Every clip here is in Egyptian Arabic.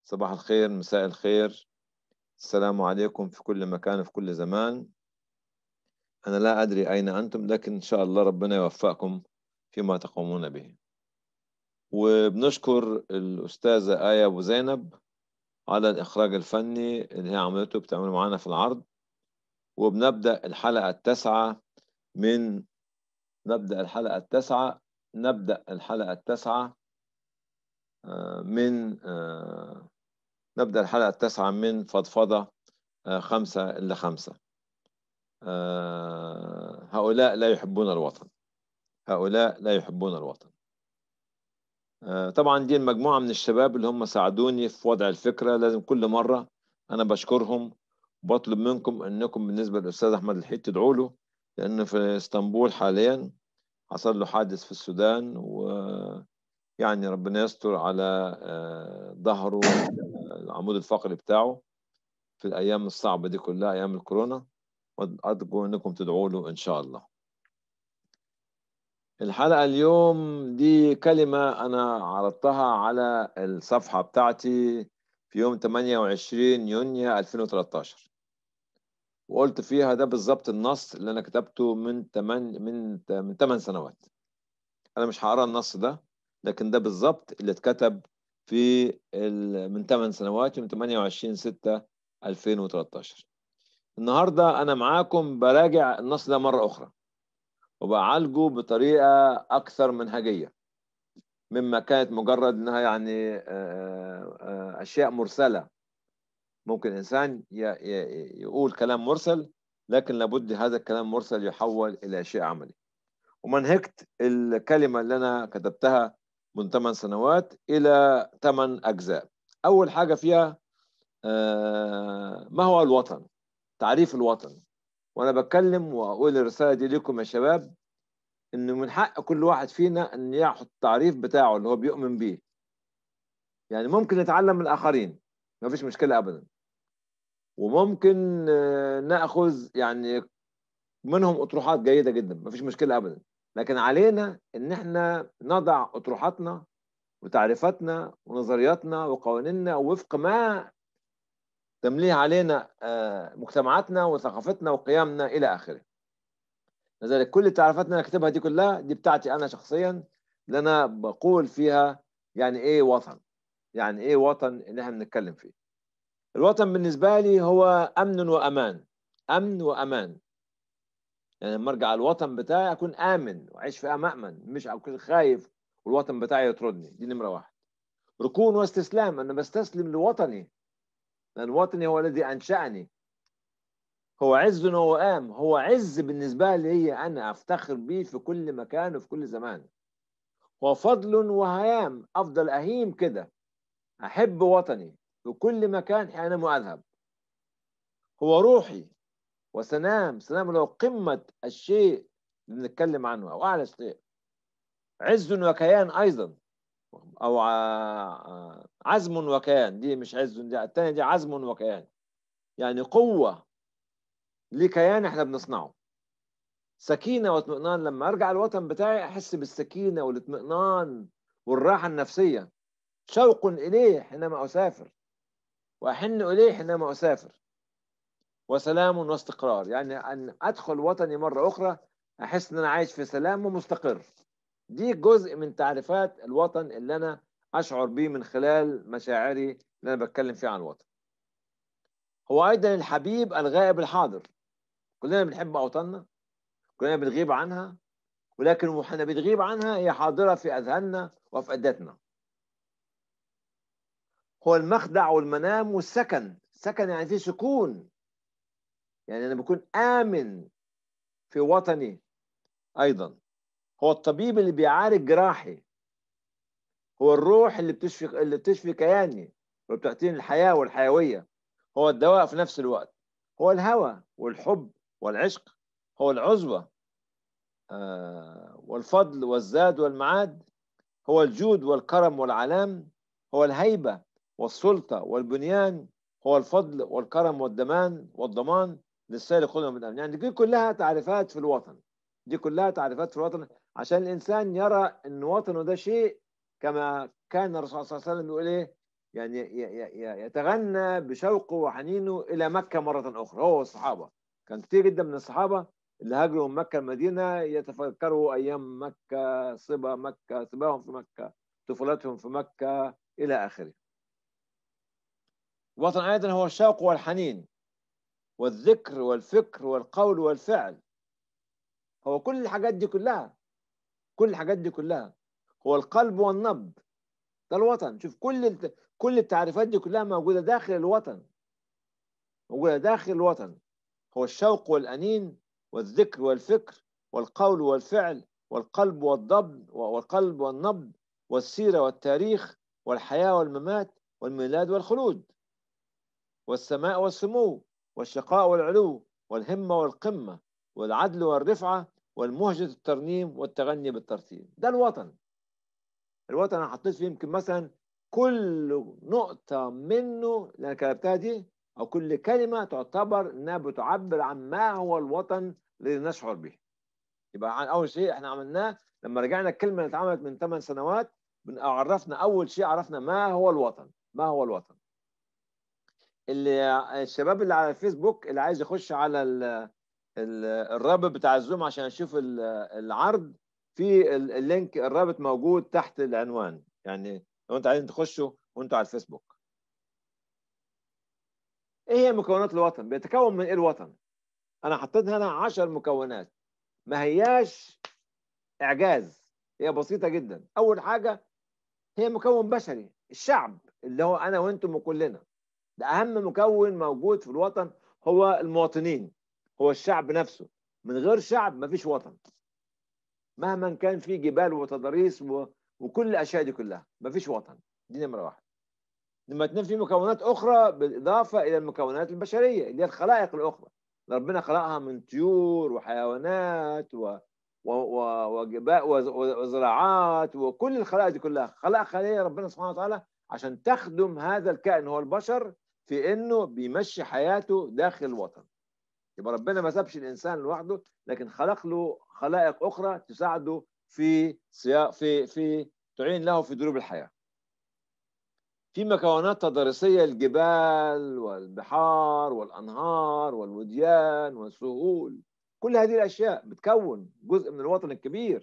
صباح الخير مساء الخير السلام عليكم في كل مكان وفي كل زمان أنا لا أدري أين أنتم لكن إن شاء الله ربنا يوفقكم فيما تقومون به وبنشكر الأستاذة آية أبو زينب على الإخراج الفني اللي هي عملته بتعمله معانا في العرض وبنبدأ الحلقة التاسعة من نبدأ الحلقة التاسعة نبدأ الحلقة التاسعة من نبدأ الحلقة التاسعة من فضفضة خمسة إلا خمسة هؤلاء لا يحبون الوطن هؤلاء لا يحبون الوطن طبعا دي المجموعة من الشباب اللي هم ساعدوني في وضع الفكرة لازم كل مرة أنا بشكرهم وبطلب منكم أنكم بالنسبة للأستاذ أحمد الحيد تدعوا له لأنه في اسطنبول حاليا حصل له حادث في السودان ويعني ربنا يستر على ظهره العمود الفقري بتاعه في الأيام الصعبة دي كلها أيام الكورونا وأرجو أنكم تدعوا له إن شاء الله الحلقة اليوم دي كلمة أنا عرضتها على الصفحة بتاعتي في يوم 28 يونيو 2013 وقلت فيها ده بالظبط النص اللي أنا كتبته من 8 من من 8 سنوات أنا مش هقرا النص ده لكن ده بالظبط اللي اتكتب في من 8 سنوات من 28 6 2013 النهارده أنا معاكم براجع النص ده مرة أخرى وبعالجه بطريقة أكثر منهجية مما كانت مجرد إنها يعني أشياء مرسلة ممكن إنسان يقول كلام مرسل لكن لابد هذا الكلام مرسل يحول إلى شيء عملي ومنهجت الكلمة اللي أنا كتبتها من ثمان سنوات إلى ثمان أجزاء أول حاجة فيها ما هو الوطن تعريف الوطن وانا بتكلم واقول الرساله دي لكم يا شباب انه من حق كل واحد فينا ان ياخد التعريف بتاعه اللي هو بيؤمن بيه يعني ممكن نتعلم من الاخرين ما فيش مشكله ابدا وممكن ناخذ يعني منهم اطروحات جيده جدا ما فيش مشكله ابدا لكن علينا ان احنا نضع اطروحاتنا وتعريفاتنا ونظرياتنا وقوانيننا وفق ما تمليه علينا مجتمعاتنا وثقافتنا وقيمنا الى اخره. لذلك كل التعريفات اللي انا كاتبها دي كلها دي بتاعتي انا شخصيا اللي انا بقول فيها يعني ايه وطن؟ يعني ايه وطن اللي احنا بنتكلم فيه؟ الوطن بالنسبه لي هو امن وامان. امن وامان. يعني لما ارجع الوطن بتاعي اكون امن واعيش في مامن مش اكون خايف والوطن بتاعي يطردني دي نمره واحد. ركون واستسلام انا بستسلم لوطني لأن وطني هو الذي أنشأني هو عز ووئام هو عز بالنسبة لي أنا أفتخر به في كل مكان وفي كل زمان هو فضل وهيام أفضل أهيم كده أحب وطني في كل مكان حينما أذهب هو روحي وسلام سلام اللي هو قمة الشيء اللي بنتكلم عنه أو أعلى شيء عز وكيان أيضا او عزم وكيان دي مش عز دي الثانيه دي عزم وكيان يعني قوه لكيان احنا بنصنعه سكينه واطمئنان لما ارجع الوطن بتاعي احس بالسكينه والاطمئنان والراحه النفسيه شوق اليه حينما اسافر واحن اليه حينما اسافر وسلام واستقرار يعني ان ادخل وطني مره اخرى احس ان انا عايش في سلام ومستقر دي جزء من تعريفات الوطن اللي انا اشعر بيه من خلال مشاعري اللي انا بتكلم فيها عن الوطن هو ايضا الحبيب الغائب الحاضر كلنا بنحب اوطاننا كلنا بنغيب عنها ولكن واحنا بنغيب عنها هي حاضره في اذهاننا وفي اداتنا هو المخدع والمنام والسكن السكن يعني فيه سكون يعني انا بكون امن في وطني ايضا هو الطبيب اللي بيعالج جراحي هو الروح اللي بتشفي اللي بتشفي كياني وبتعطيني الحياه والحيويه هو الدواء في نفس الوقت هو الهوى والحب والعشق هو العزوه آه والفضل والزاد والمعاد هو الجود والكرم والعلام هو الهيبه والسلطه والبنيان هو الفضل والكرم والدمان والضمان للسير خذهم من الامن يعني دي كلها تعريفات في الوطن دي كلها تعريفات في الوطن عشان الانسان يرى ان وطنه ده شيء كما كان الرسول صلى الله عليه وسلم يقول ايه يعني يتغنى بشوقه وحنينه الى مكه مره اخرى هو والصحابه كان كثير جدا من الصحابه اللي هاجروا من مكه المدينه يتفكروا ايام مكه صبا مكه صباهم في مكه طفولتهم في مكه الى اخره. الوطن ايضا هو الشوق والحنين والذكر والفكر والقول والفعل هو كل الحاجات دي كلها كل الحاجات دي كلها هو القلب والنبض ده الوطن شوف كل كل التعريفات دي كلها موجودة داخل الوطن موجودة داخل الوطن هو الشوق والأنين والذكر والفكر والقول والفعل والقلب والضبط والقلب والنبض والسيرة والتاريخ والحياة والممات والميلاد والخلود والسماء والسمو والشقاء والعلو والهمة والقمة والعدل والرفعة والمهجة الترنيم والتغني بالترتيب ده الوطن الوطن انا حطيت فيه يمكن مثلا كل نقطة منه اللي انا كتبتها دي او كل كلمة تعتبر انها بتعبر عن ما هو الوطن الذي نشعر به يبقى عن اول شيء احنا عملناه لما رجعنا الكلمة اللي اتعملت من 8 سنوات عرفنا اول شيء عرفنا ما هو الوطن ما هو الوطن اللي الشباب اللي على الفيسبوك اللي عايز يخش على الرابط بتاع الزوم عشان يشوف العرض في اللينك الرابط موجود تحت العنوان يعني لو انت عايزين تخشوا وانتوا على الفيسبوك ايه هي مكونات الوطن بيتكون من ايه الوطن انا حطيت هنا 10 مكونات ما هياش اعجاز هي بسيطه جدا اول حاجه هي مكون بشري الشعب اللي هو انا وانتم وكلنا ده اهم مكون موجود في الوطن هو المواطنين هو الشعب نفسه من غير شعب مفيش وطن مهما كان في جبال وتضاريس و... وكل الاشياء دي كلها مفيش وطن دي نمره واحد نمره اثنين في مكونات اخرى بالاضافه الى المكونات البشريه اللي هي الخلائق الاخرى ربنا خلقها من طيور وحيوانات و... و... و... وجباء وزراعات وكل الخلائق دي كلها خلق خليه ربنا سبحانه وتعالى عشان تخدم هذا الكائن هو البشر في انه بيمشي حياته داخل الوطن يبقى ربنا ما سابش الانسان لوحده لكن خلق له خلائق اخرى تساعده في سياق في في تعين له في دروب الحياه. في مكونات تضاريسيه الجبال والبحار والانهار والوديان والسهول كل هذه الاشياء بتكون جزء من الوطن الكبير.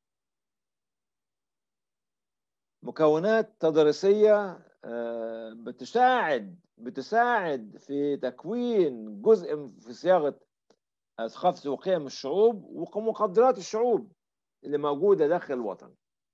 مكونات تضاريسية آه، بتساعد بتساعد في تكوين جزء في صياغه ثقافه وقيم الشعوب ومقدرات الشعوب اللي موجوده داخل الوطن.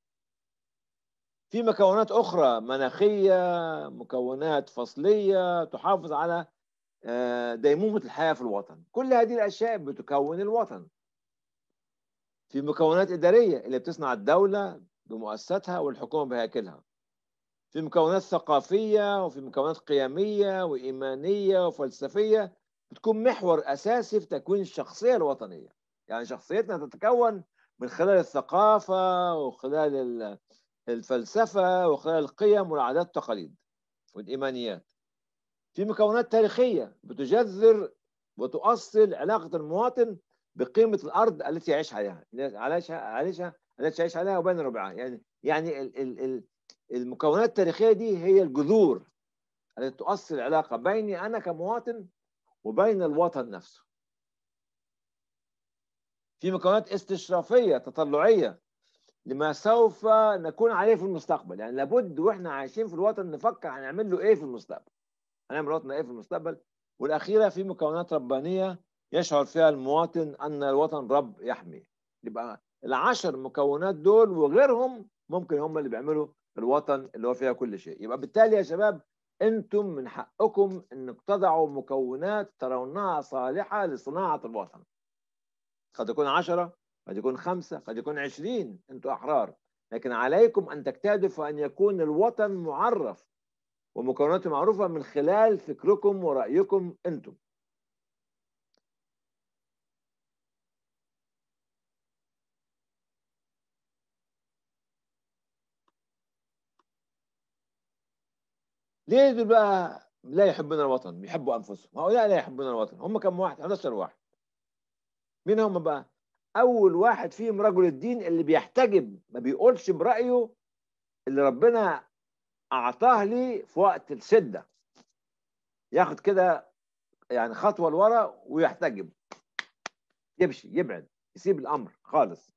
في مكونات اخرى مناخيه، مكونات فصليه تحافظ على آه، ديمومه الحياه في الوطن، كل هذه الاشياء بتكون الوطن. في مكونات اداريه اللي بتصنع الدوله بمؤسساتها والحكومه بهياكلها. في مكونات ثقافية وفي مكونات قيمية وإيمانية وفلسفية بتكون محور أساسي في تكوين الشخصية الوطنية يعني شخصيتنا تتكون من خلال الثقافة وخلال الفلسفة وخلال القيم والعادات والتقاليد والإيمانيات في مكونات تاريخية بتجذر وتؤصل علاقة المواطن بقيمة الأرض التي يعيش عليها عليها عليها التي يعيش عليها وبين ربعها يعني يعني ال ال ال المكونات التاريخيه دي هي الجذور التي تؤصل العلاقه بيني انا كمواطن وبين الوطن نفسه. في مكونات استشرافيه تطلعيه لما سوف نكون عليه في المستقبل، يعني لابد واحنا عايشين في الوطن نفكر هنعمل له ايه في المستقبل. هنعمل وطن ايه في المستقبل؟ والاخيره في مكونات ربانيه يشعر فيها المواطن ان الوطن رب يحمي. يبقى العشر مكونات دول وغيرهم ممكن هم اللي بيعملوا الوطن اللي هو فيها كل شيء يبقى بالتالي يا شباب انتم من حقكم انك تضعوا مكونات ترونها صالحة لصناعة الوطن قد يكون عشرة قد يكون خمسة قد يكون عشرين انتم أحرار لكن عليكم أن تجتهدوا أن يكون الوطن معرف ومكوناته معروفة من خلال فكركم ورأيكم أنتم ليه دول بقى لا يحبون الوطن بيحبوا انفسهم هؤلاء لا يحبون الوطن هم كم واحد 11 واحد مين هم بقى اول واحد فيهم رجل الدين اللي بيحتجب ما بيقولش برايه اللي ربنا اعطاه لي في وقت الشده ياخد كده يعني خطوه لورا ويحتجب يمشي يبعد يسيب الامر خالص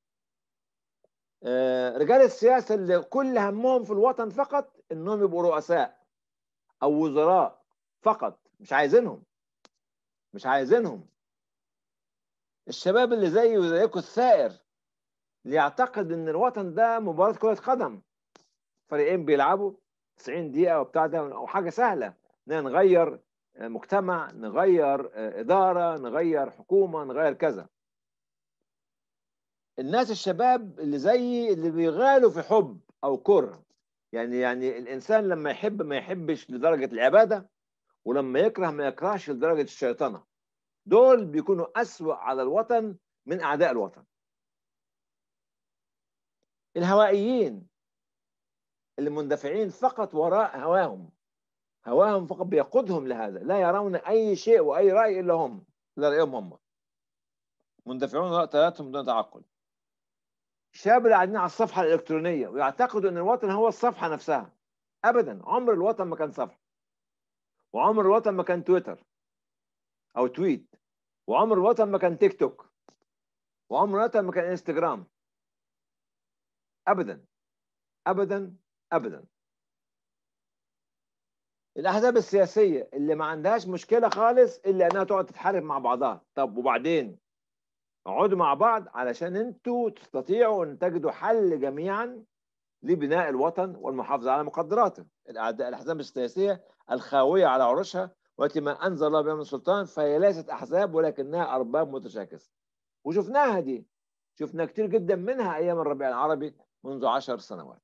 آه، رجال السياسه اللي كل همهم في الوطن فقط انهم يبقوا رؤساء او وزراء فقط مش عايزينهم مش عايزينهم الشباب اللي زيي وزيكم الثائر اللي يعتقد ان الوطن ده مباراه كره قدم فريقين بيلعبوا 90 دقيقه وبتاع ده او حاجه سهله ان نغير مجتمع نغير اداره نغير حكومه نغير كذا الناس الشباب اللي زيي اللي بيغالوا في حب او كره يعني يعني الانسان لما يحب ما يحبش لدرجه العباده ولما يكره ما يكرهش لدرجه الشيطنه دول بيكونوا اسوا على الوطن من اعداء الوطن الهوائيين اللي مندفعين فقط وراء هواهم هواهم فقط بيقودهم لهذا لا يرون اي شيء واي راي الا هم الا رايهم هم مندفعون وراء ثلاثهم دون تعقل الشباب اللي قاعدين على الصفحه الالكترونيه ويعتقدوا ان الوطن هو الصفحه نفسها ابدا عمر الوطن ما كان صفحه وعمر الوطن ما كان تويتر او تويت وعمر الوطن ما كان تيك توك وعمر الوطن ما كان انستجرام ابدا ابدا ابدا الاحزاب السياسيه اللي ما عندهاش مشكله خالص الا انها تقعد تتحارب مع بعضها طب وبعدين اقعدوا مع بعض علشان انتوا تستطيعوا ان تجدوا حل جميعا لبناء الوطن والمحافظه على مقدراته الاحزاب السياسيه الخاويه على عروشها والتي ما انزل الله بها من سلطان فهي ليست احزاب ولكنها ارباب متشاكسه وشفناها دي شفنا كتير جدا منها ايام الربيع العربي منذ عشر سنوات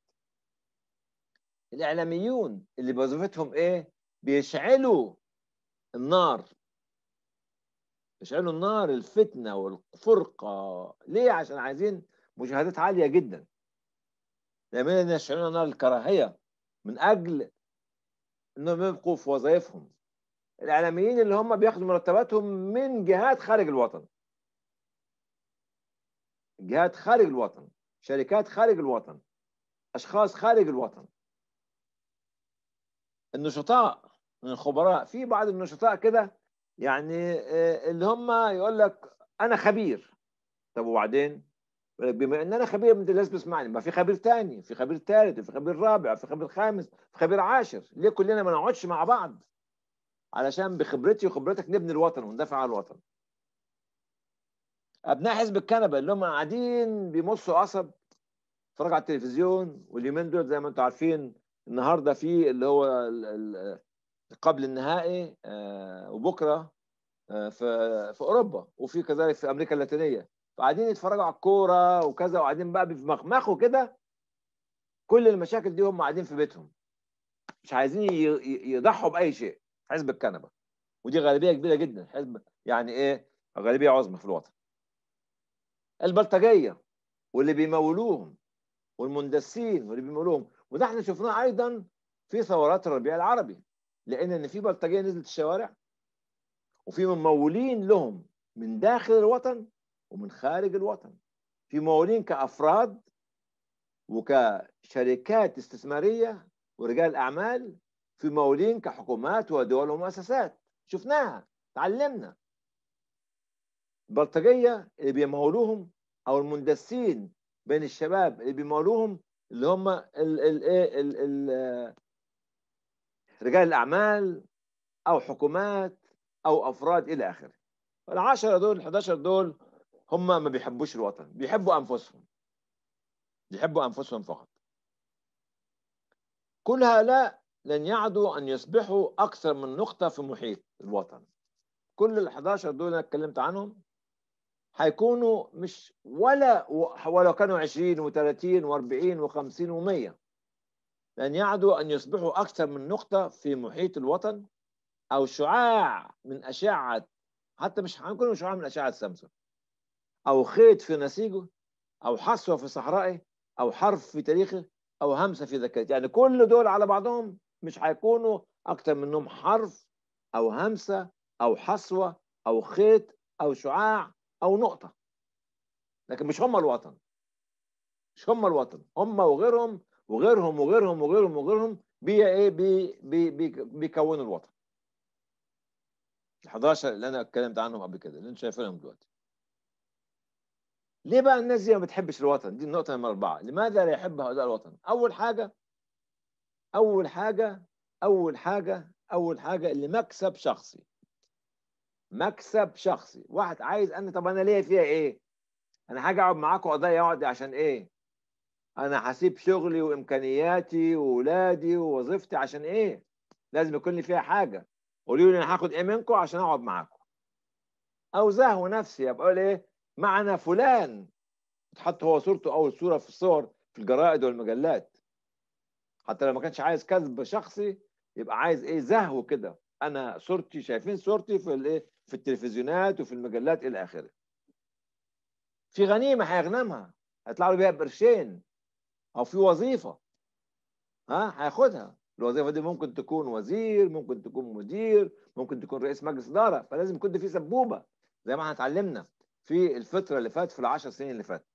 الاعلاميون اللي وظيفتهم ايه بيشعلوا النار يشعلوا النار الفتنه والفرقه ليه عشان عايزين مشاهدات عاليه جدا دايما يشعلون نار الكراهيه من اجل انهم يبقوا في وظائفهم الاعلاميين اللي هم بياخدوا مرتباتهم من جهات خارج الوطن جهات خارج الوطن شركات خارج الوطن اشخاص خارج الوطن النشطاء من الخبراء في بعض النشطاء كده يعني اللي هم يقول لك انا خبير طب وبعدين بما ان انا خبير من الناس بتسمعني ما في خبير تاني في خبير ثالث في خبير رابع في خبير خامس في خبير عاشر ليه كلنا ما نقعدش مع بعض علشان بخبرتي وخبرتك نبني الوطن وندافع عن الوطن ابناء حزب الكنبه اللي هم قاعدين بيمصوا قصب اتفرجوا على التلفزيون واليومين دول زي ما انتم عارفين النهارده في اللي هو قبل النهائي وبكره في في اوروبا وفي كذلك في امريكا اللاتينيه فقاعدين يتفرجوا على الكوره وكذا وقاعدين بقى بيمخمخوا كده كل المشاكل دي هم قاعدين في بيتهم مش عايزين يضحوا باي شيء حزب الكنبه ودي غالبيه كبيره جدا حزب يعني ايه غالبيه عظمى في الوطن البلطجيه واللي بيمولوهم والمندسين واللي بيمولوهم وده احنا شفناه ايضا في ثورات الربيع العربي لان ان في بلطجيه نزلت الشوارع وفي ممولين لهم من داخل الوطن ومن خارج الوطن في ممولين كافراد وكشركات استثماريه ورجال اعمال في ممولين كحكومات ودول ومؤسسات شفناها تعلمنا البلطجيه اللي بيمولوهم او المندسين بين الشباب اللي بيمولوهم اللي هم ال ال ال ال رجال الاعمال او حكومات او افراد الى اخره العشرة دول ال11 دول هم ما بيحبوش الوطن بيحبوا انفسهم بيحبوا انفسهم فقط كل هؤلاء لن يعدوا ان يصبحوا اكثر من نقطه في محيط الوطن كل ال11 دول انا اتكلمت عنهم هيكونوا مش ولا ولو كانوا 20 و30 و40 و50 و100 لن يعدوا ان يصبحوا اكثر من نقطه في محيط الوطن او شعاع من اشعه حتى مش هيكونوا شعاع من اشعه سامسونج او خيط في نسيجه او حصوه في صحرائه او حرف في تاريخه او همسه في ذاكرته يعني كل دول على بعضهم مش هيكونوا اكثر منهم حرف او همسه او حصوه او خيط او شعاع او نقطه لكن مش هم الوطن مش هم الوطن هم وغيرهم وغيرهم وغيرهم وغيرهم وغيرهم بي ايه بي بي بي بيكونوا الوطن ال 11 اللي انا اتكلمت عنهم قبل كده اللي انتم شايفينهم دلوقتي ليه بقى الناس دي ما بتحبش الوطن دي النقطه نمره اربعه لماذا لا يحب هؤلاء الوطن اول حاجه اول حاجه اول حاجه اول حاجه اللي مكسب شخصي مكسب شخصي واحد عايز انا طب انا ليه فيها ايه انا هاجي اقعد معاكم قضايا اقعد عشان ايه انا هسيب شغلي وامكانياتي واولادي ووظيفتي عشان ايه لازم يكون لي فيها حاجه قولوا لي انا هاخد ايه منكم عشان اقعد معاكم او زهو نفسي ابقى اقول ايه معنا فلان تحط هو صورته اول صوره في الصور في الجرائد والمجلات حتى لو ما كانش عايز كذب شخصي يبقى عايز ايه زهو كده انا صورتي شايفين صورتي في الايه في التلفزيونات وفي المجلات الى اخره في غنيمه هيغنمها هيطلع له بيها بقرشين او في وظيفه ها هياخدها الوظيفه دي ممكن تكون وزير ممكن تكون مدير ممكن تكون رئيس مجلس اداره فلازم يكون في سبوبه زي ما احنا اتعلمنا في الفتره اللي فاتت في العشر سنين اللي فاتت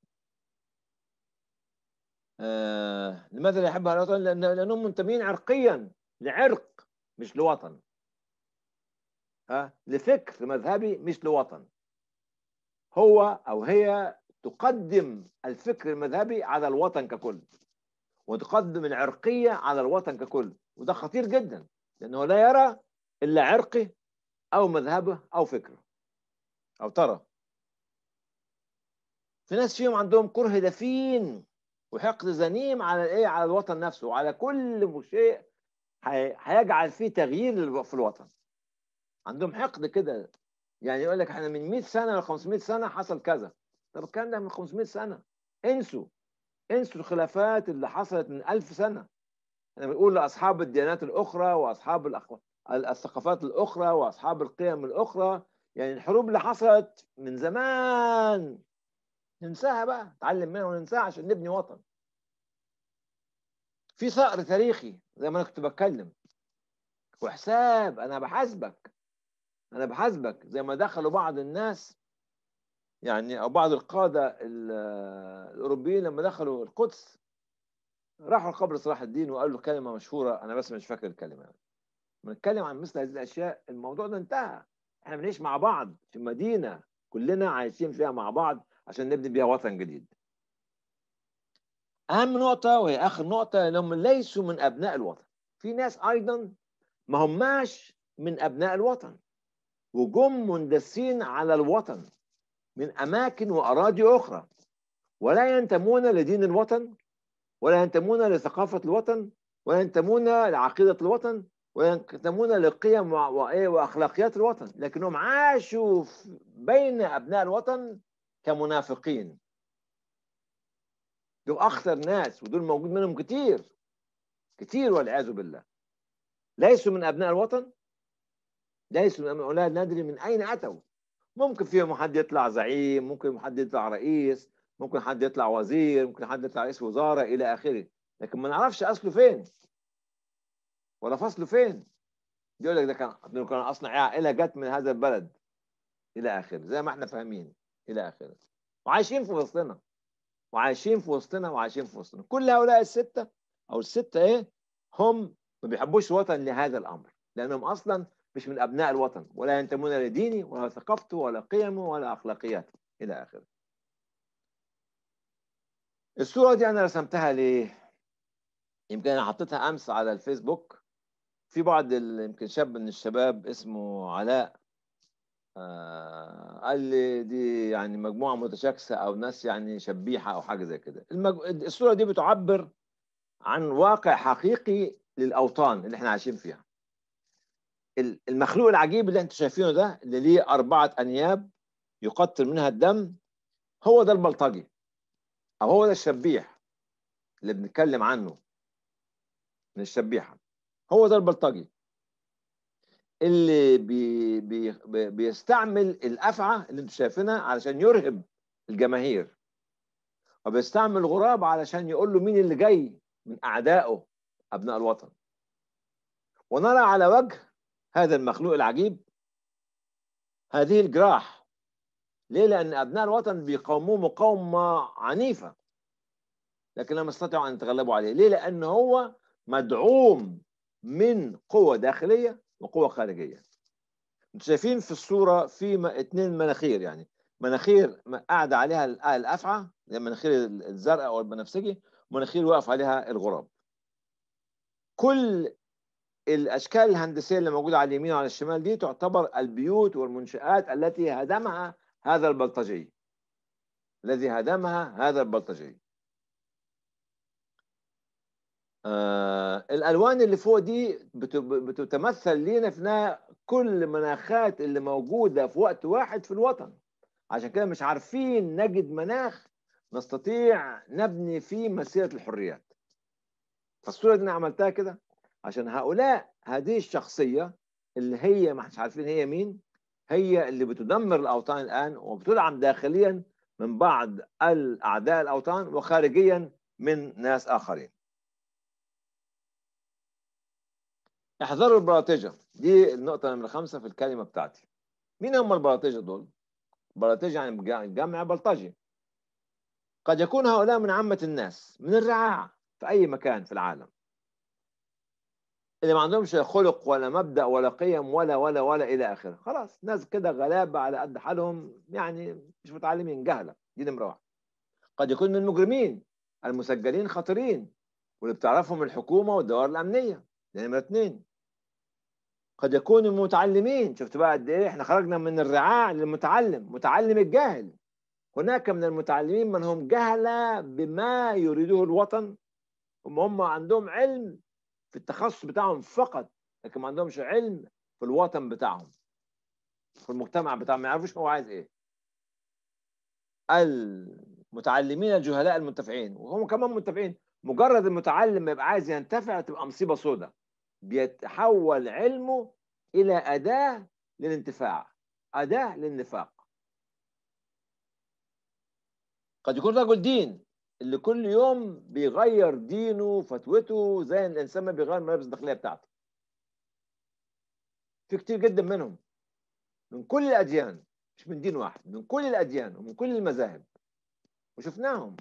آه لماذا لا يحب الوطن لأن لانهم منتمين عرقيا لعرق مش لوطن ها لفكر مذهبي مش لوطن هو او هي تقدم الفكر المذهبي على الوطن ككل وتقدم العرقية على الوطن ككل وده خطير جدا لأنه لا يرى إلا عرقه أو مذهبه أو فكره أو ترى في ناس فيهم عندهم كره دفين وحقد ذميم على الايه على الوطن نفسه وعلى كل شيء هيجعل فيه تغيير في الوطن عندهم حقد كده يعني يقول لك احنا من 100 سنه ل 500 سنه حصل كذا طب الكلام ده من 500 سنه انسوا انسوا الخلافات اللي حصلت من ألف سنة احنا بنقول لأصحاب الديانات الأخرى وأصحاب الأخ... الثقافات الأخرى وأصحاب القيم الأخرى يعني الحروب اللي حصلت من زمان ننساها بقى نتعلم منها وننساها عشان نبني وطن في ثأر تاريخي زي ما انا كنت بتكلم وحساب انا بحاسبك انا بحاسبك زي ما دخلوا بعض الناس يعني او بعض القاده الاوروبيين لما دخلوا القدس راحوا لقبر صلاح الدين وقالوا كلمه مشهوره انا بس مش فاكر الكلمه يعني. بنتكلم عن مثل هذه الاشياء الموضوع ده انتهى احنا بنعيش مع بعض في مدينه كلنا عايشين فيها مع بعض عشان نبني بيها وطن جديد اهم نقطه وهي اخر نقطه انهم ليسوا من ابناء الوطن في ناس ايضا ما هماش من ابناء الوطن وجم مندسين على الوطن من أماكن وأراضي أخرى ولا ينتمون لدين الوطن ولا ينتمون لثقافة الوطن ولا ينتمون لعقيدة الوطن ولا ينتمون لقيم وأخلاقيات الوطن لكنهم عاشوا بين أبناء الوطن كمنافقين دول أخطر ناس ودول موجود منهم كتير كتير والعياذ بالله ليسوا من أبناء الوطن ليسوا من أولاد ندري من أين أتوا ممكن فيهم حد يطلع زعيم ممكن حد يطلع رئيس ممكن حد يطلع وزير ممكن حد يطلع رئيس وزاره الى اخره لكن ما نعرفش اصله فين ولا فصله فين يقول لك ده كان كان اصلا عائله جت من هذا البلد الى اخره زي ما احنا فاهمين الى اخره وعايشين في وسطنا وعايشين في وسطنا وعايشين في وسطنا كل هؤلاء السته او السته ايه هم ما بيحبوش الوطن لهذا الامر لانهم اصلا مش من أبناء الوطن ولا ينتمون لديني ولا ثقافته ولا قيمه ولا أخلاقياته إلى آخره الصورة دي أنا رسمتها ليه؟ يمكن أنا حطيتها أمس على الفيسبوك في بعض يمكن شاب من الشباب اسمه علاء آه قال لي دي يعني مجموعة متشاكسة أو ناس يعني شبيحة أو حاجة زي كده المج... الصورة دي بتعبر عن واقع حقيقي للأوطان اللي احنا عايشين فيها المخلوق العجيب اللي انتم شايفينه ده اللي ليه أربعة أنياب يقطر منها الدم هو ده البلطجي أو هو ده الشبيح اللي بنتكلم عنه من الشبيحة هو ده البلطجي اللي بي بي بيستعمل الأفعى اللي انتم شايفينها علشان يرهب الجماهير وبيستعمل الغراب علشان يقول له مين اللي جاي من أعدائه أبناء الوطن ونرى على وجه هذا المخلوق العجيب هذه الجراح ليه؟ لأن أبناء الوطن بيقاوموه مقاومة عنيفة لكن لم يستطيعوا ان يتغلبوا عليه ليه لان هو مدعوم من قوه داخليه وقوه خارجيه انتوا شايفين في الصوره في اثنين مناخير يعني مناخير قاعده عليها الافعى زي المناخير الزرقاء او البنفسجي ومناخير واقف عليها الغراب كل الاشكال الهندسيه اللي موجوده على اليمين وعلى الشمال دي تعتبر البيوت والمنشآت التي هدمها هذا البلطجي الذي هدمها هذا البلطجي آه الالوان اللي فوق دي بتتمثل لينا في كل مناخات اللي موجوده في وقت واحد في الوطن عشان كده مش عارفين نجد مناخ نستطيع نبني فيه مسيره الحريات فالصوره دي انا عملتها كده عشان هؤلاء هذه الشخصيه اللي هي ما عارفين هي مين هي اللي بتدمر الاوطان الان وبتدعم داخليا من بعض الاعداء الاوطان وخارجيا من ناس اخرين احذروا البلاطجة دي النقطة نمرة خمسة في الكلمة بتاعتي مين هم البلاطجة دول؟ بلاطجة يعني جمع بلطجي قد يكون هؤلاء من عامة الناس من الرعاع في أي مكان في العالم اللي ما عندهمش خلق ولا مبدأ ولا قيم ولا ولا ولا إلى آخره خلاص ناس كده غلابة على قد حالهم يعني مش متعلمين جهلة دي نمرة واحد قد يكون من المجرمين المسجلين خطيرين واللي بتعرفهم الحكومة والدوائر الأمنية دي نمرة اثنين قد يكونوا متعلمين شفت بقى قد ايه احنا خرجنا من الرعاع للمتعلم متعلم الجاهل هناك من المتعلمين من هم جهلة بما يريده الوطن هم هم عندهم علم في التخصص بتاعهم فقط لكن ما عندهمش علم في الوطن بتاعهم في المجتمع بتاعهم ما يعرفوش هو عايز ايه المتعلمين الجهلاء المنتفعين وهم كمان منتفعين مجرد المتعلم ما يبقى عايز ينتفع تبقى مصيبه سوداء بيتحول علمه الى اداه للانتفاع اداه للنفاق قد يكون رجل دين اللي كل يوم بيغير دينه وفتوته زي الانسان ما بيغير الملابس الداخليه بتاعته في كتير جدا منهم من كل الاديان مش من دين واحد من كل الاديان ومن كل المذاهب وشفناهم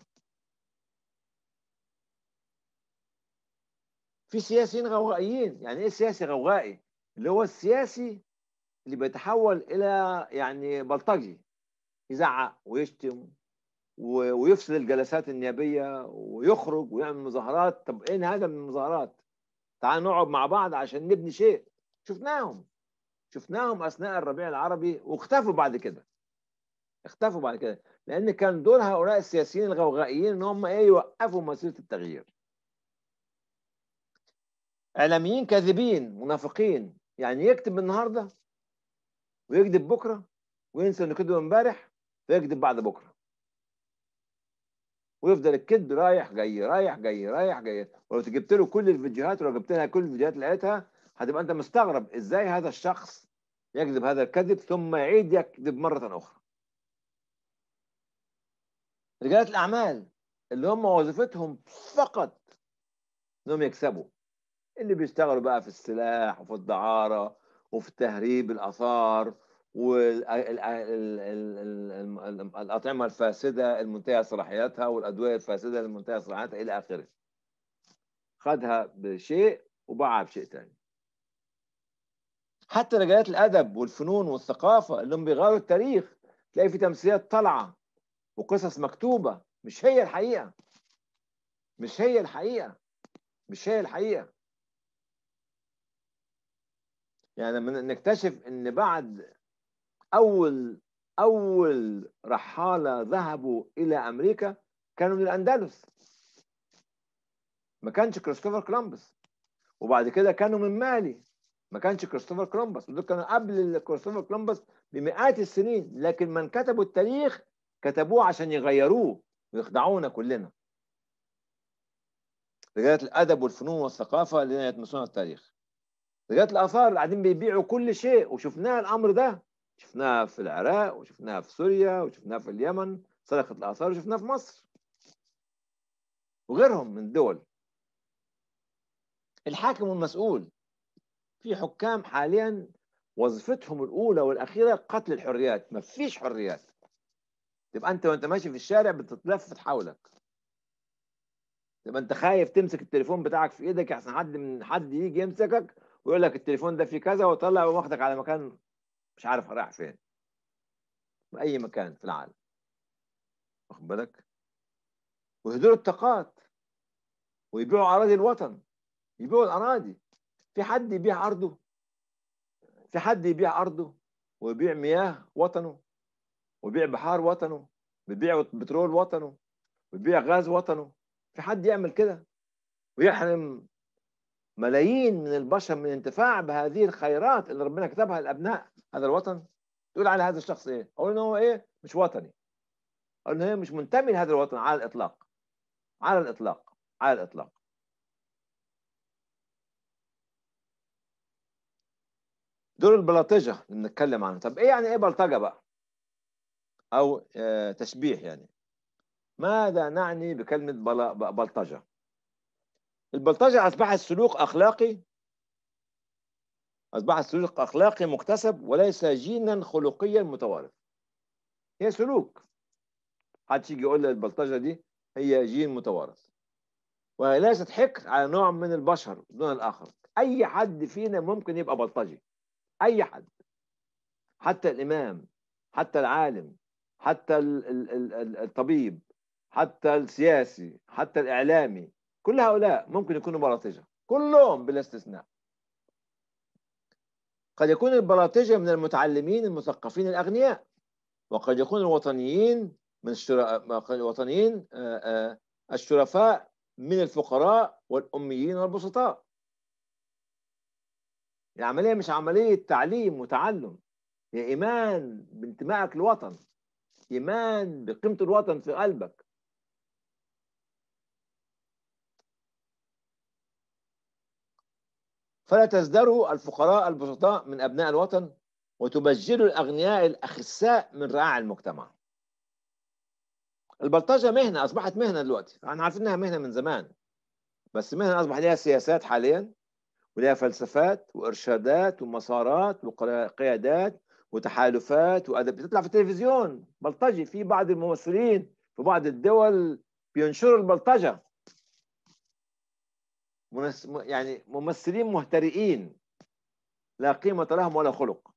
في سياسيين غوغائيين يعني ايه سياسي غوغائي اللي هو السياسي اللي بيتحول الى يعني بلطجي يزعق ويشتم ويفسد الجلسات النيابيه ويخرج ويعمل مظاهرات طب ايه هذا من المظاهرات تعال نقعد مع بعض عشان نبني شيء شفناهم شفناهم اثناء الربيع العربي واختفوا بعد كده اختفوا بعد كده لان كان دور هؤلاء السياسيين الغوغائيين ان هم ايه يوقفوا مسيره التغيير اعلاميين كاذبين منافقين يعني يكتب النهارده ويكذب بكره وينسى انه كذب امبارح ويكذب بعد بكره ويفضل الكذب رايح جاي رايح جاي رايح جاي ولو جبت له كل الفيديوهات ولو جبت لها كل الفيديوهات اللي لقيتها هتبقى انت مستغرب ازاي هذا الشخص يكذب هذا الكذب ثم يعيد يكذب مره اخرى رجالة الأعمال اللي هم وظيفتهم فقط إنهم يكسبوا اللي بيشتغلوا بقى في السلاح وفي الدعارة وفي تهريب الآثار والأطعمة الفاسدة المنتهية صلاحياتها والأدوية الفاسدة المنتهية صلاحياتها إلى آخره خدها بشيء وباعها بشيء ثاني حتى رجالات الأدب والفنون والثقافة اللي هم بيغيروا التاريخ تلاقي في تمثيليات طالعة وقصص مكتوبة مش هي الحقيقة مش هي الحقيقة مش هي الحقيقة يعني لما نكتشف ان بعد اول اول رحاله ذهبوا الى امريكا كانوا من الاندلس ما كانش كريستوفر كولومبس وبعد كده كانوا من مالي ما كانش كريستوفر كولومبس ودول كانوا قبل كريستوفر كولومبس بمئات السنين لكن من كتبوا التاريخ كتبوه عشان يغيروه ويخدعونا كلنا رجالة الأدب والفنون والثقافة اللي يتمسون التاريخ رجالة الآثار اللي قاعدين بيبيعوا كل شيء وشفناه الأمر ده شفناها في العراق وشفناها في سوريا وشفناها في اليمن سرقة الآثار وشفناها في مصر وغيرهم من الدول الحاكم والمسؤول في حكام حاليا وظيفتهم الأولى والأخيرة قتل الحريات ما فيش حريات تبقى أنت وأنت ماشي في الشارع بتتلفت حولك تبقى انت خايف تمسك التليفون بتاعك في ايدك احسن حد من حد يجي يمسكك ويقول لك التليفون ده فيه كذا ويطلع واخدك على مكان مش عارف رايح فين في اي مكان في العالم واخد بالك وهدول الطاقات ويبيعوا اراضي الوطن يبيعوا الاراضي في حد يبيع ارضه في حد يبيع ارضه ويبيع مياه وطنه ويبيع بحار وطنه بيبيع بترول وطنه ويبيع غاز وطنه في حد يعمل كده ويحرم ملايين من البشر من الانتفاع بهذه الخيرات اللي ربنا كتبها لابناء هذا الوطن تقول على هذا الشخص ايه؟ اقول انه هو ايه؟ مش وطني اقول انه هي مش منتمي لهذا الوطن على الاطلاق على الاطلاق على الاطلاق دور البلطجة اللي بنتكلم عنه طب ايه يعني ايه بلطجة بقى او آه تشبيه يعني ماذا نعني بكلمة بل- بلطجة البلطجة أصبحت سلوك أخلاقي أصبحت سلوك أخلاقي مكتسب وليس جينا خلقيا متوارث هي سلوك حد يجي يقول لي البلطجة دي هي جين متوارث وهي ليست حكر على نوع من البشر دون الآخر أي حد فينا ممكن يبقى بلطجي أي حد حتى الإمام حتى العالم حتى ال- ال- ال- ال- الطبيب حتى السياسي حتى الإعلامي كل هؤلاء ممكن يكونوا بلاطجة كلهم بلا استثناء قد يكون البلاطجة من المتعلمين المثقفين الأغنياء وقد يكون الوطنيين من الشرا... الوطنيين آه، آه، الشرفاء من الفقراء والأميين والبسطاء العملية مش عملية تعليم وتعلم هي إيمان بانتمائك للوطن إيمان بقيمة الوطن في قلبك فلا تزدروا الفقراء البسطاء من أبناء الوطن وتبجلوا الأغنياء الأخساء من رعاع المجتمع البلطجة مهنة أصبحت مهنة دلوقتي احنا عارفين إنها مهنة من زمان بس مهنة أصبح لها سياسات حاليا ولها فلسفات وإرشادات ومسارات وقيادات وتحالفات وأدب بتطلع في التلفزيون بلطجي في بعض الممثلين في بعض الدول بينشروا البلطجة منس... يعني ممثلين مهترئين لا قيمة لهم ولا خلق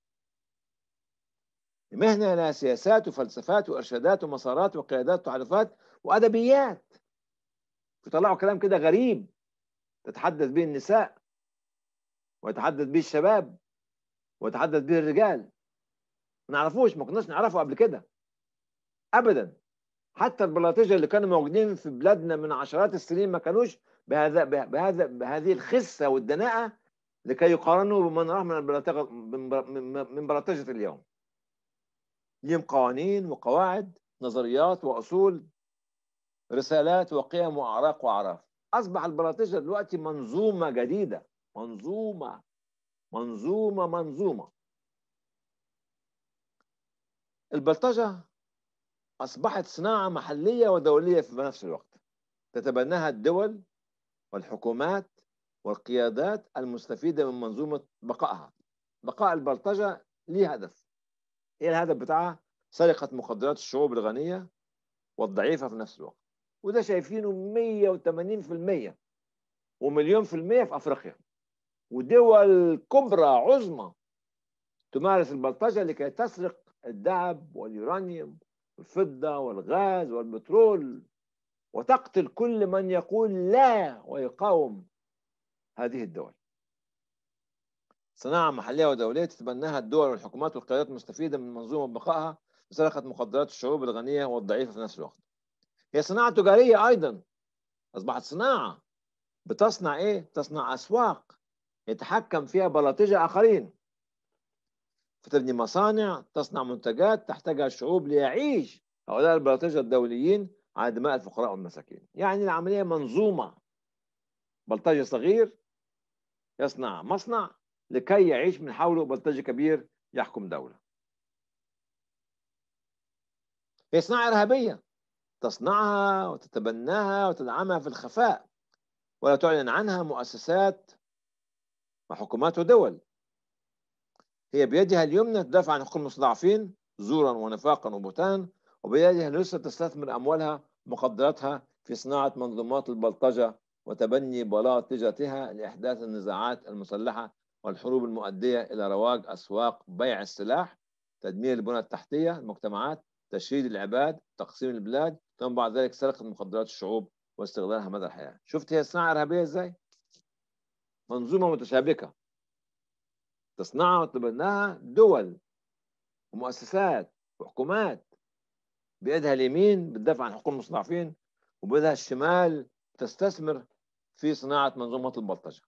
مهنة لها سياسات وفلسفات وإرشادات ومسارات وقيادات وتحالفات وأدبيات يطلعوا كلام كده غريب تتحدث به النساء ويتحدث به الشباب ويتحدث به الرجال ما نعرفوش ما كناش نعرفه قبل كده ابدا حتى البلاطجه اللي كانوا موجودين في بلادنا من عشرات السنين ما كانوش بهذا بهذا بهذه الخسه والدناءه لكي يقارنوا بمن راه من البلاطجه من بلاطجه اليوم لهم قوانين وقواعد نظريات واصول رسالات وقيم واعراق واعراف اصبح البلاطجه دلوقتي منظومه جديده منظومه منظومه منظومه البلطجه اصبحت صناعه محليه ودوليه في نفس الوقت تتبناها الدول والحكومات والقيادات المستفيده من منظومه بقائها بقاء البلطجه ليه هدف ايه الهدف بتاعها سرقه مخدرات الشعوب الغنيه والضعيفه في نفس الوقت وده شايفينه 180% ومليون في المية في أفريقيا ودول كبرى عظمى تمارس البلطجة لكي تسرق الذهب واليورانيوم والفضة والغاز والبترول وتقتل كل من يقول لا ويقاوم هذه الدول صناعة محلية ودولية تتبناها الدول والحكومات والقيادات المستفيدة من منظومة بقائها بسرقة مخدرات الشعوب الغنية والضعيفة في نفس الوقت هي صناعة تجارية أيضا أصبحت صناعة بتصنع إيه؟ تصنع أسواق يتحكم فيها بلاطجة آخرين فتبني مصانع تصنع منتجات تحتاجها الشعوب ليعيش هؤلاء البلاطجة الدوليين على دماء الفقراء والمساكين يعني العملية منظومة بلطجي صغير يصنع مصنع لكي يعيش من حوله بلطجي كبير يحكم دولة هي صناعة إرهابية تصنعها وتتبناها وتدعمها في الخفاء ولا تعلن عنها مؤسسات وحكومات ودول هي بيدها اليمنى تدافع عن حقوق المستضعفين زورا ونفاقا وبهتانا وبيدها اليسرى تستثمر اموالها ومقدراتها في صناعة منظومات البلطجة وتبني بلاطجتها لإحداث النزاعات المسلحة والحروب المؤدية إلى رواج أسواق بيع السلاح تدمير البنى التحتية المجتمعات تشريد العباد تقسيم البلاد ثم بعد ذلك سرقة مخدرات الشعوب واستغلالها مدى الحياة شفت هي الصناعة إرهابية إزاي؟ منظومة متشابكة تصنعها وتبناها دول ومؤسسات وحكومات بإيدها اليمين بتدافع عن حقوق المستضعفين وبإيدها الشمال تستثمر في صناعة منظومة البلطجة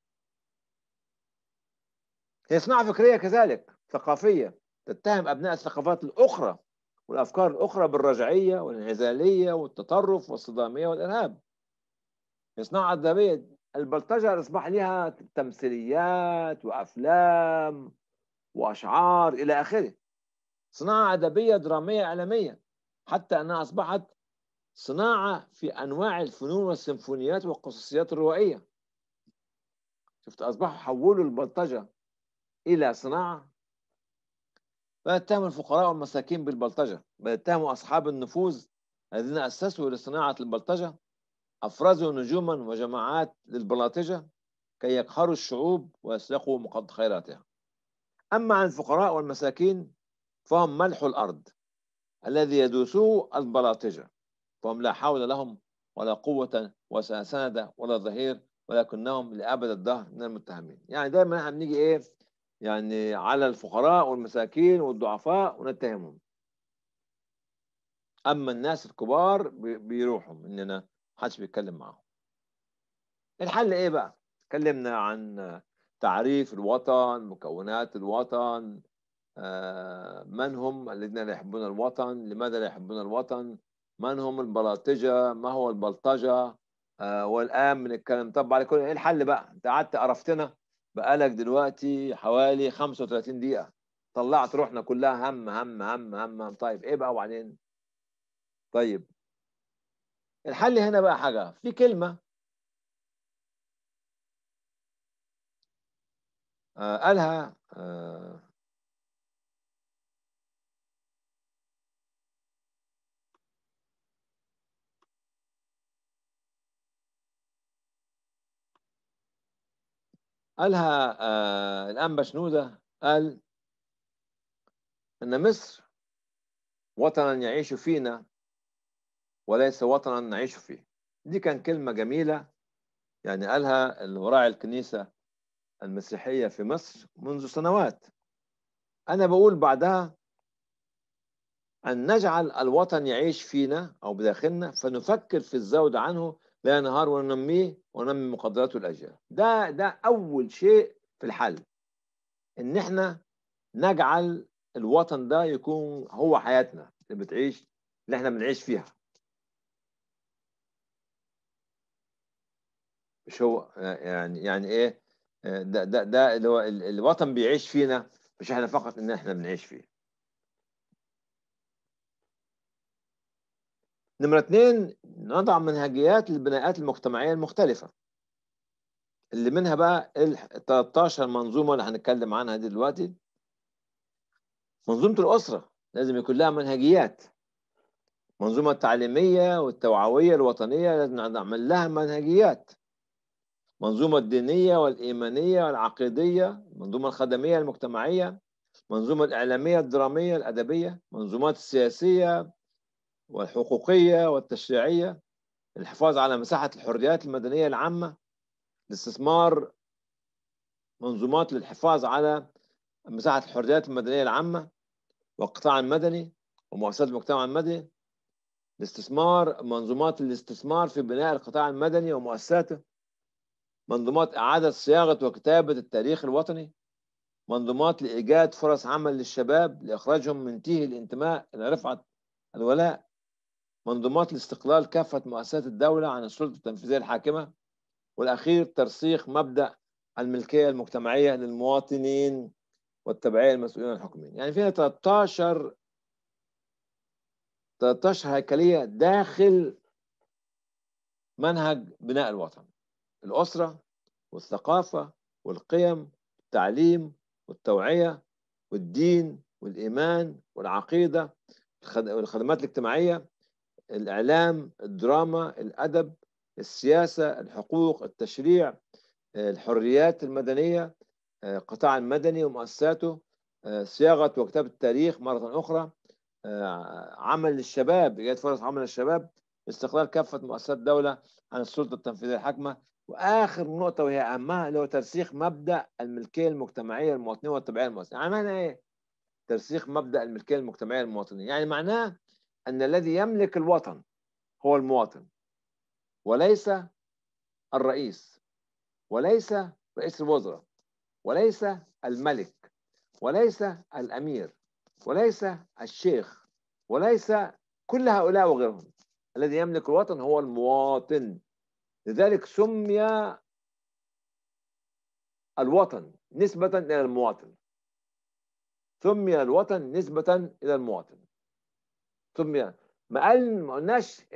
هي صناعة فكرية كذلك ثقافية تتهم أبناء الثقافات الأخرى والأفكار الأخرى بالرجعية والانعزالية والتطرف والصدامية والإرهاب هي صناعة أدبية البلطجة أصبح لها تمثيليات وأفلام وأشعار إلى آخره صناعة أدبية درامية إعلامية حتى أنها أصبحت صناعة في أنواع الفنون والسيمفونيات والقصصيات الروائية شفت أصبحوا حولوا البلطجة إلى صناعة فيتهم الفقراء والمساكين بالبلطجة بيتهموا أصحاب النفوذ الذين أسسوا لصناعة البلطجة أفرزوا نجوما وجماعات للبلاطجة كي يقهروا الشعوب ويسرقوا مقد خيراتها أما عن الفقراء والمساكين فهم ملح الأرض الذي يدوسه البلاطجة فهم لا حول لهم ولا قوة ولا سند ولا ظهير ولكنهم لأبد الدهر من المتهمين يعني دايما احنا بنيجي ايه يعني على الفقراء والمساكين والضعفاء ونتهمهم اما الناس الكبار بيروحوا مننا محدش بيتكلم معاهم الحل ايه بقى اتكلمنا عن تعريف الوطن مكونات الوطن آه، من هم الذين لا يحبون الوطن لماذا لا يحبون الوطن من هم البلاطجة ما هو البلطجة آه، والآن بنتكلم طب على كل ايه الحل بقى انت قعدت قرفتنا بقالك دلوقتي حوالي 35 دقيقة طلعت روحنا كلها هم هم هم هم, هم. طيب ايه بقى وبعدين طيب الحل هنا بقى حاجة في كلمة آه قالها آه قالها آه الأنبا شنودة قال أن مصر وطنا يعيش فينا وليس وطنا نعيش فيه دي كان كلمة جميلة يعني قالها الوراعي الكنيسة المسيحية في مصر منذ سنوات أنا بقول بعدها أن نجعل الوطن يعيش فينا أو بداخلنا فنفكر في الزود عنه لا نهار وننميه وننمي مقدراته الأجيال ده ده أول شيء في الحل إن إحنا نجعل الوطن ده يكون هو حياتنا اللي بتعيش اللي إحنا بنعيش فيها مش هو يعني يعني إيه ده ده ده اللي هو الوطن بيعيش فينا مش إحنا فقط إن إحنا بنعيش فيه نمرة اثنين نضع منهجيات للبناءات المجتمعية المختلفة اللي منها بقى ال 13 منظومة اللي هنتكلم عنها دي دلوقتي منظومة الأسرة لازم يكون لها منهجيات منظومة التعليمية والتوعوية الوطنية لازم نعمل لها منهجيات منظومة الدينية والإيمانية والعقيدية المنظومة الخدمية المجتمعية منظومة الإعلامية الدرامية الأدبية منظومات السياسية والحقوقية والتشريعية الحفاظ على مساحة الحريات المدنية العامة الاستثمار منظومات للحفاظ على مساحة الحريات المدنية العامة والقطاع المدني ومؤسسات المجتمع المدني الاستثمار منظومات الاستثمار في بناء القطاع المدني ومؤسساته منظومات إعادة صياغة وكتابة التاريخ الوطني منظومات لإيجاد فرص عمل للشباب لإخراجهم من تيه الانتماء إلى رفعة الولاء منظومات لاستقلال كافة مؤسسات الدولة عن السلطة التنفيذية الحاكمة والأخير ترسيخ مبدأ الملكية المجتمعية للمواطنين والتبعية المسؤولين الحكوميين يعني فيها 13 13 هيكلية داخل منهج بناء الوطن الأسرة والثقافة والقيم والتعليم والتوعية والدين والإيمان والعقيدة والخدمات الاجتماعية الإعلام الدراما الأدب السياسة الحقوق التشريع الحريات المدنية القطاع المدني ومؤسساته صياغة وكتابة التاريخ مرة أخرى عمل الشباب إيجاد فرص عمل الشباب استقلال كافة مؤسسات الدولة عن السلطة التنفيذية الحاكمة وآخر نقطة وهي أهمها اللي هو ترسيخ مبدأ الملكية المجتمعية المواطنية والتبعية المواطنية يعني معناه إيه؟ ترسيخ مبدأ الملكية المجتمعية المواطنية يعني معناه أن الذي يملك الوطن هو المواطن وليس الرئيس وليس رئيس الوزراء وليس الملك وليس الأمير وليس الشيخ وليس كل هؤلاء وغيرهم الذي يملك الوطن هو المواطن لذلك سمي الوطن نسبة إلى المواطن سمي الوطن نسبة إلى المواطن سمي ما قال ما قلناش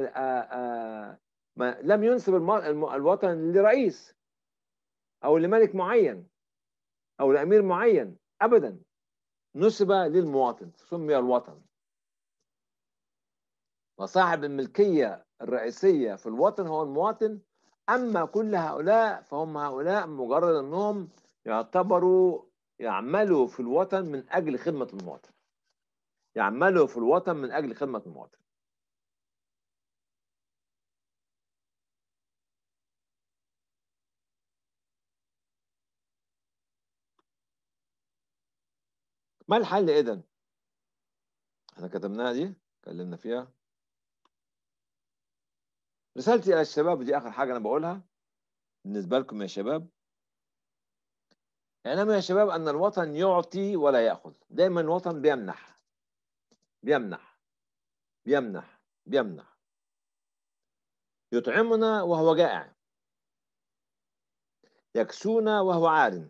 ما لم ينسب الوطن لرئيس أو لملك معين أو لأمير معين أبدا نسب للمواطن سمي الوطن وصاحب الملكية الرئيسية في الوطن هو المواطن أما كل هؤلاء فهم هؤلاء مجرد أنهم يعتبروا يعملوا في الوطن من أجل خدمة المواطن يعملوا في الوطن من أجل خدمة المواطن ما الحل إذن؟ احنا كتبناها دي اتكلمنا فيها رسالتي إلى الشباب ودي آخر حاجة أنا بقولها بالنسبة لكم يا شباب اعلموا يا شباب أن الوطن يعطي ولا يأخذ دايما الوطن بيمنح بيمنح بيمنح بيمنح يطعمنا وهو جائع يكسونا وهو عار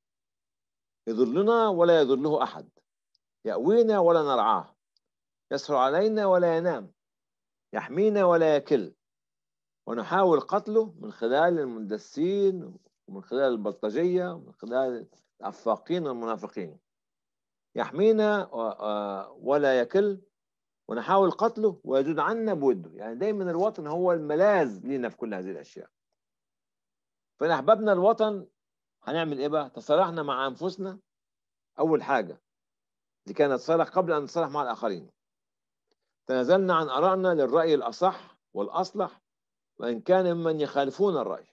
يذلنا ولا يذله أحد يأوينا ولا نرعاه يسهر علينا ولا ينام يحمينا ولا يكل ونحاول قتله من خلال المندسين ومن خلال البلطجية ومن خلال الأفاقين والمنافقين يحمينا ولا يكل ونحاول قتله ويجود عنا بوده يعني دايما الوطن هو الملاذ لنا في كل هذه الأشياء فإن أحببنا الوطن هنعمل إيه بقى تصالحنا مع أنفسنا أول حاجة دي كانت تصالح قبل أن نتصالح مع الآخرين تنازلنا عن آرائنا للرأي الأصح والأصلح وإن كان ممن يخالفون الرأي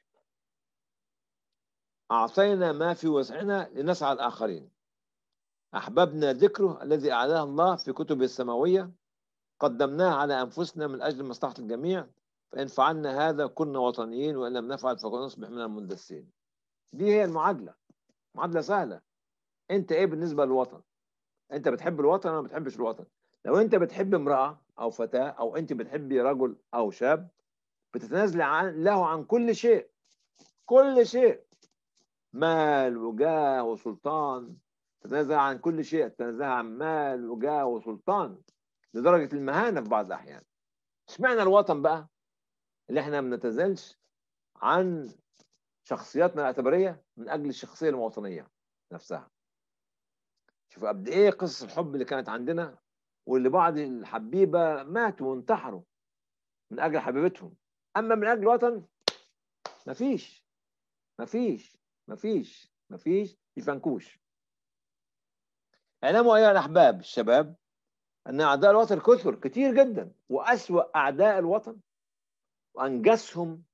أعطينا ما في وسعنا لنسعى الآخرين أحببنا ذكره الذي أعلاه الله في كتبه السماوية قدمناه على أنفسنا من أجل مصلحة الجميع فإن فعلنا هذا كنا وطنيين وإن لم نفعل فكنا نصبح من المندسين دي هي المعادلة معادلة سهلة أنت إيه بالنسبة للوطن أنت بتحب الوطن ولا ما بتحبش الوطن لو أنت بتحب امرأة أو فتاة أو أنت بتحبي رجل أو شاب بتتنازل عن له عن كل شيء كل شيء مال وجاه وسلطان تتنازل عن كل شيء تتنازل عن مال وجاه وسلطان لدرجة المهانة في بعض الأحيان اشمعنى الوطن بقى اللي احنا ما بنتنازلش عن شخصياتنا الاعتبارية من أجل الشخصية المواطنية نفسها شوفوا قد إيه قصص الحب اللي كانت عندنا واللي بعض الحبيبة ماتوا وانتحروا من أجل حبيبتهم أما من أجل الوطن مفيش مفيش مفيش مفيش يفنكوش اعلموا أيها الأحباب الشباب أن أعداء الوطن كثر كتير جدا وأسوأ أعداء الوطن وأنجسهم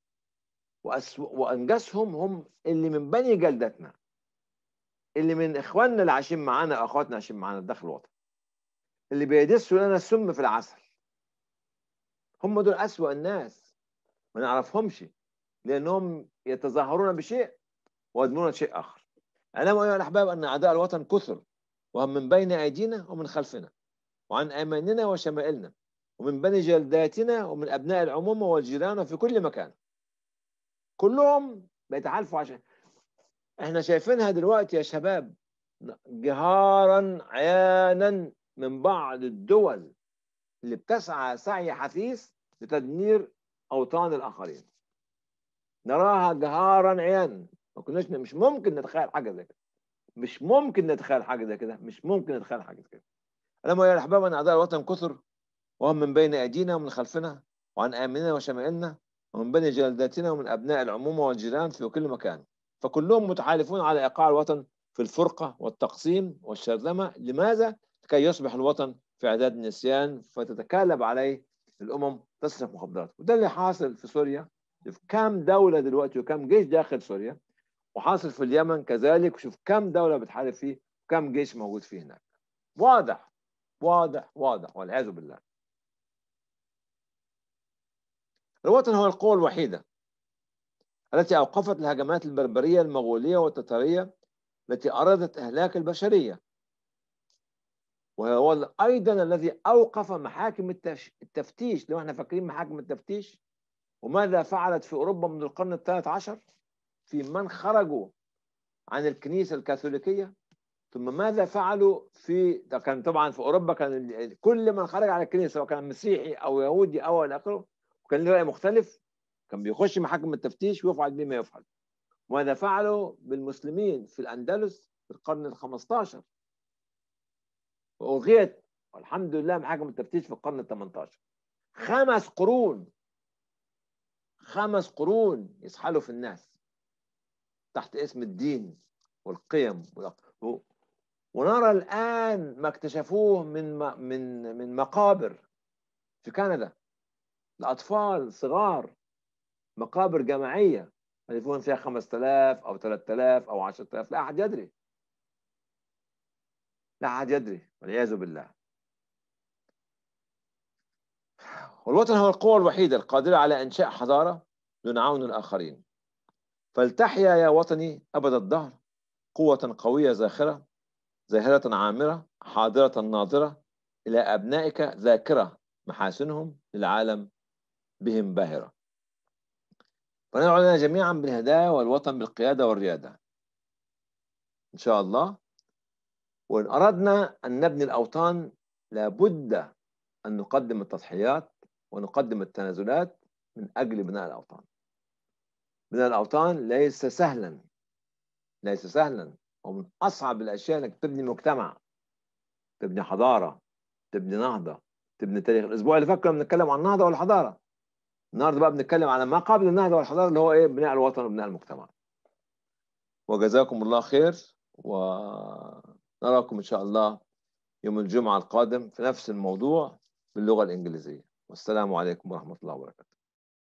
وأنجسهم هم اللي من بني جلدتنا اللي من إخواننا اللي عايشين معانا أخواتنا عايشين معانا داخل الوطن اللي بيدسوا لنا السم في العسل هم دول أسوأ الناس ما نعرفهمش لأنهم يتظاهرون بشيء ويدمرون شيء آخر اعلموا أيها الأحباب أن أعداء الوطن كثر وهم من بين أيدينا ومن خلفنا وعن أيماننا وشمائلنا ومن بني جلداتنا ومن أبناء العمومة والجيران وفي كل مكان كلهم بيتحالفوا عشان احنا شايفينها دلوقتي يا شباب جهارا عيانا من بعض الدول اللي بتسعى سعي حثيث لتدمير اوطان الاخرين نراها جهارا عيانا ما كناش مش ممكن نتخيل حاجه زي كده مش ممكن نتخيل حاجه زي كده مش ممكن نتخيل حاجه زي كده انا يا الاحباب ان اعداء الوطن كثر وهم من بين أيدينا ومن خلفنا وعن آمننا وشمائلنا ومن بين جلداتنا ومن أبناء العمومة والجيران في كل مكان فكلهم متحالفون على إيقاع الوطن في الفرقة والتقسيم والشرذمة لماذا؟ لكي يصبح الوطن في إعداد النسيان فتتكالب عليه الأمم تصرف مخدرات وده اللي حاصل في سوريا شوف كم دولة دلوقتي وكم جيش داخل سوريا وحاصل في اليمن كذلك وشوف كم دولة بتحارب فيه وكم جيش موجود فيه هناك واضح واضح واضح والعياذ بالله الوطن هو القوة الوحيدة التي أوقفت الهجمات البربرية المغولية والتتارية التي أرادت إهلاك البشرية وهو أيضا الذي أوقف محاكم التفتيش لو احنا فاكرين محاكم التفتيش وماذا فعلت في أوروبا منذ القرن الثالث عشر في من خرجوا عن الكنيسة الكاثوليكية ثم ماذا فعلوا في ده كان طبعا في أوروبا كان كل من خرج على الكنيسة سواء كان مسيحي أو يهودي أو إلى آخره وكان له رأي مختلف كان بيخش محاكم التفتيش ويفعل به ما يفعل وماذا فعلوا بالمسلمين في الأندلس في القرن ال 15 وألغيت والحمد لله محاكم التفتيش في القرن ال 18 خمس قرون خمس قرون يسحلوا في الناس تحت اسم الدين والقيم ونرى الآن ما اكتشفوه من من من مقابر في كندا لأطفال صغار مقابر جماعية يكون فيها 5000 أو 3000 أو 10000 لا أحد يدري لا أحد يدري والعياذ بالله والوطن هو القوة الوحيدة القادرة على إنشاء حضارة دون عون الآخرين فلتحيا يا وطني أبد الدهر قوة قوية زاخرة زاهرة عامرة حاضرة ناظرة إلى أبنائك ذاكرة محاسنهم للعالم بهم باهرة فندعو لنا جميعا بالهداية والوطن بالقيادة والريادة إن شاء الله وإن أردنا أن نبني الأوطان لابد أن نقدم التضحيات ونقدم التنازلات من أجل بناء الأوطان بناء الأوطان ليس سهلا ليس سهلا ومن أصعب الأشياء أنك تبني مجتمع تبني حضارة تبني نهضة تبني تاريخ الأسبوع اللي فات كنا بنتكلم عن النهضة والحضارة النهارده بقى بنتكلم على ما قبل النهضة والحضارة اللي هو إيه بناء الوطن وبناء المجتمع وجزاكم الله خير ونراكم إن شاء الله يوم الجمعة القادم في نفس الموضوع باللغة الإنجليزية والسلام عليكم ورحمة الله وبركاته